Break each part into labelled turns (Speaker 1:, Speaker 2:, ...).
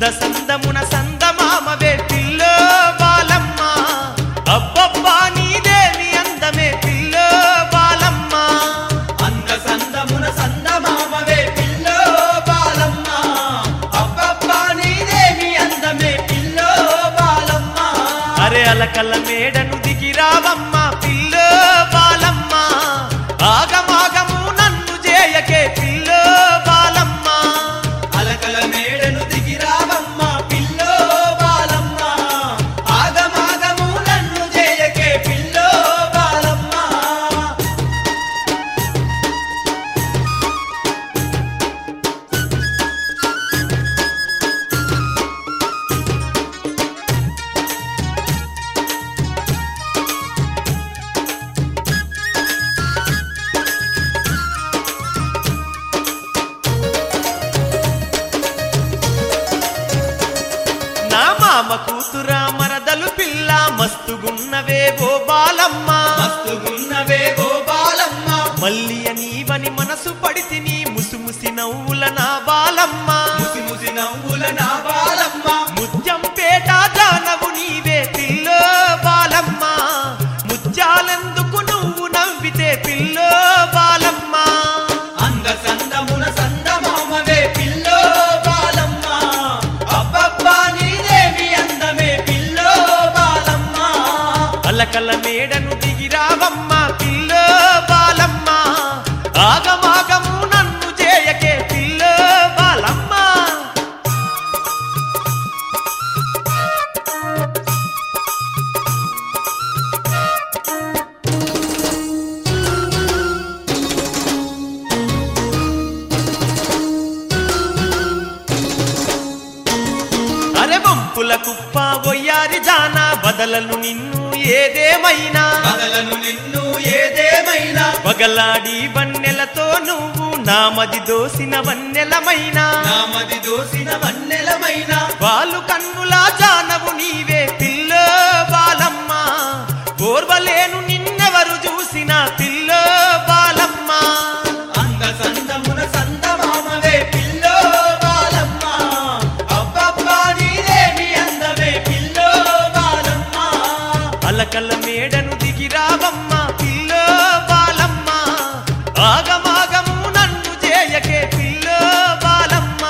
Speaker 1: అంద సందమున సందమామవే పిల్లో బాలమ్మ అబ్బబ్బా నీదేమి అందమే పిల్లో బాలమ్మ
Speaker 2: అంద సందమున సందమామవే పిల్లో బాలమ్మ అబ్బబ్బా నీదేమి అందమే పిల్లో బాలమ్మ
Speaker 1: అరే అలకల మేడను దిగిరావమ్మ పిల్లో బాలమ్మ ఆగమాగము నన్ను చేయకే పిల్లో బాలమ్మ
Speaker 2: అలకల మేడను దిగిరావమ్మ పిల్లో బాలమ్మ ఆగమాగము నన్ను చేయకే పిల్లో బాలమ్మ
Speaker 1: నా మామ కూతురా మరదలు పిల్ల మస్తుగున్నవే ఓ బాలమ్మ
Speaker 2: మస్తుగున్నవే ఓ బాలమ్మ
Speaker 1: మల్లి నీవని మనసు పడితిని ముసిముసి నవ్వుల నా బాలమ్మ
Speaker 2: ముసి ముసి నవ్వుల నా బాలమ్మ
Speaker 1: ముత్యం పేట జానవు నీవే పిల్లో బాలమ్మ ముత్యాలెందుకు నువ్వు నవ్వితే పిల్లో బాలమ్మ
Speaker 2: అంద సందమున సందమామవే పిల్లో బాలమ్మ అబ్బబ్బా నీదేమి అందమే పిల్లో బాలమ్మ
Speaker 1: అలకల మేడను దిగిరావమ్మ పిల్లో బాలమ్మ ఆగమాగము నన్ను చేయకే పిల్లో బాలమ్మ అరే వంపుల కుప్ప వయ్యారి జానా బదలను నిన్ను ఏదేమైనా
Speaker 2: బదలను నిన్ను ఏదేమైనా
Speaker 1: పగలాడి వన్నెలతో నువ్వు నామది దోసిన వన్నెలమైనా
Speaker 2: నామది దోసిన వన్నెలమైనా
Speaker 1: వాళ్ళు కన్నులా జానవు నీవే పిల్లో బాలమ్మ ఓర్వలేను నిన్నెవరు చూసిన పిల్లో బాలమ్మ
Speaker 2: అంద సందమున సందమామవే పిల్లో బాలమ్మ అబ్బబ్బా నీదేమి అందమే పిల్లో బాలమ్మ
Speaker 1: అలకల మేడను దిగిరావమ్మ పిల్లో బాలమ్మ ఆగమాగము నన్ను చేయకే పిల్లో బాలమ్మ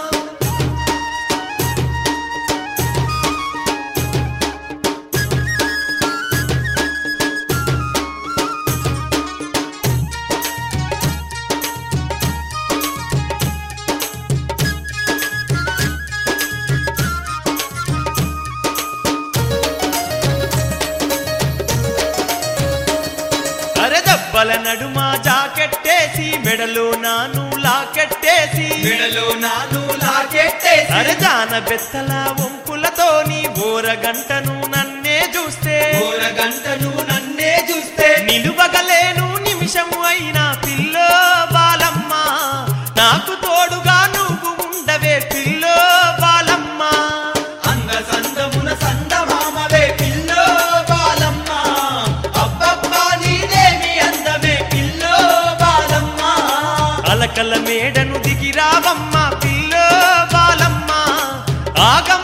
Speaker 1: అరె దెబ్బల నడుమ జాకెట్టేసి మెడలో నాను లాకెట్టేసి
Speaker 2: మెడలో నాను లాకెట్టేసి
Speaker 1: అరె జాన బెత్తల వంపులతోని బోరగంటను నన్నే చూస్తే
Speaker 2: గంటను నన్నే చూస్తే
Speaker 1: నిలువగలేను నిమిషము అయినా పిల్లో బాలమ్మ నాకు తోడుగా నువ్వు ఉండవే పిల్లో బాలమ్మ
Speaker 2: అంద సందమున సందమామవే పిల్లో బాలమ్మ అబ్బబ్బా నీదేమి అందమే పిల్లో బాలమ్మ
Speaker 1: అలకల మేడను దిగిరావమ్మ పిల్లో బాలమ్మ ఆగ